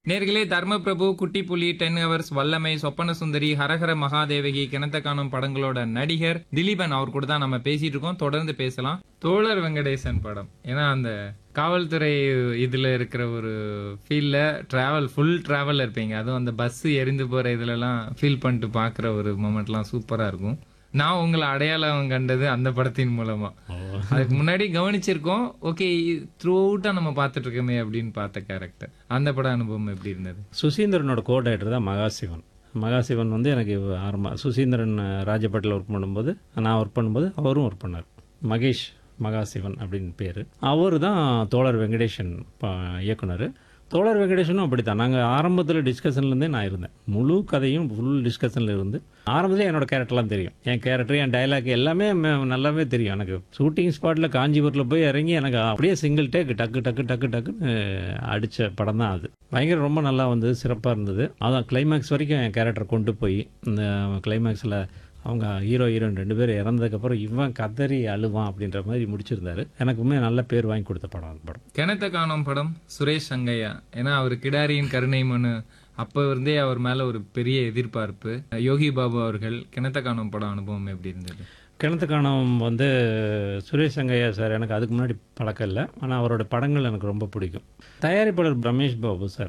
நேர்களே தர்மபிரபு குட்டி புலி டென் ஹவர்ஸ் வல்லமை சொப்பன சுந்தரி ஹரஹர மகாதேவகி கிணத்த காணும் படங்களோட நடிகர் திலீபன் அவர் கூட தான் நம்ம பேசிட்டு இருக்கோம் தொடர்ந்து பேசலாம் தோழர் வெங்கடேசன் படம் ஏன்னா அந்த காவல்துறை இதுல இருக்கிற ஒரு ஃபீல்ல டிராவல் ஃபுல் டிராவல் இருப்பீங்க அதுவும் அந்த பஸ் எரிந்து போற இதுலலாம் ஃபீல் பண்ணிட்டு பார்க்குற ஒரு மூமெண்ட்லாம் சூப்பரா இருக்கும் நான் உங்களை அடையாளம் கண்டது அந்த படத்தின் மூலமா அதுக்கு முன்னாடி கவனிச்சிருக்கோம் ஓகே த்ரூ அவுட்டா நம்ம பார்த்துட்டு இருக்கோமே அப்படின்னு பார்த்த கேரக்டர் அந்த பட அனுபவம் எப்படி இருந்தது சுசீந்திரனோட கோ டைரக்டர் தான் மகாசிவன் மகாசிவன் வந்து எனக்கு ஆரம்ப சுசீந்திரன் ராஜபட்டில் ஒர்க் பண்ணும்போது நான் ஒர்க் பண்ணும்போது அவரும் ஒர்க் பண்ணார் மகேஷ் மகாசிவன் அப்படின்னு பேர் அவர் தான் தோழர் வெங்கடேஷன் ப- இயக்குனர் தோழர் வெங்கடேஷனும் அப்படி தான் நாங்கள் ஆரம்பத்தில் டிஸ்கஷன்லேருந்தே நான் இருந்தேன் முழு கதையும் ஃபுல் டிஸ்கஷனில் இருந்து ஆரம்பத்தில் என்னோட கேரக்டர்லாம் தெரியும் என் கேரக்டர் என் டைலாக் எல்லாமே ம- நல்லாவே தெரியும் எனக்கு ஷூட்டிங் ஸ்பாட்டில் காஞ்சிபுரத்தில் போய் இறங்கி எனக்கு அப்படியே சிங்கிள் டேக் டக்கு டக்கு டக்கு டக்குன்னு அடித்த படம் தான் அது பயங்கர ரொம்ப நல்லா வந்தது சிறப்பாக இருந்தது அதான் கிளைமேக்ஸ் வரைக்கும் என் கேரக்டர் கொண்டு போய் இந்த கிளைமேக்ஸில் அவங்க ஹீரோ ஹீரோயின் ரெண்டு பேரும் இறந்ததுக்கப்புறம் இவன் கதறி அழுவான் அப்படின்ற மாதிரி முடிச்சிருந்தாரு எனக்குமே நல்ல பேர் வாங்கி கொடுத்த படம் அந்த படம் கிணத்த காணும் படம் சுரேஷ் சங்கையா ஏன்னா அவர் கிடாரியின் கருணை மனு அப்ப இருந்தே அவர் மேல ஒரு பெரிய எதிர்பார்ப்பு யோகி பாபு அவர்கள் கிணத்த காணும் படம் அனுபவம் எப்படி இருந்தது கிணத்துக்கானம் வந்து சுரேஷ் சங்கையா சார் எனக்கு அதுக்கு முன்னாடி பழக்கம் இல்லை ஆனால் அவரோட படங்கள் எனக்கு ரொம்ப பிடிக்கும் தயாரிப்பாளர் ரமேஷ் பாபு சார்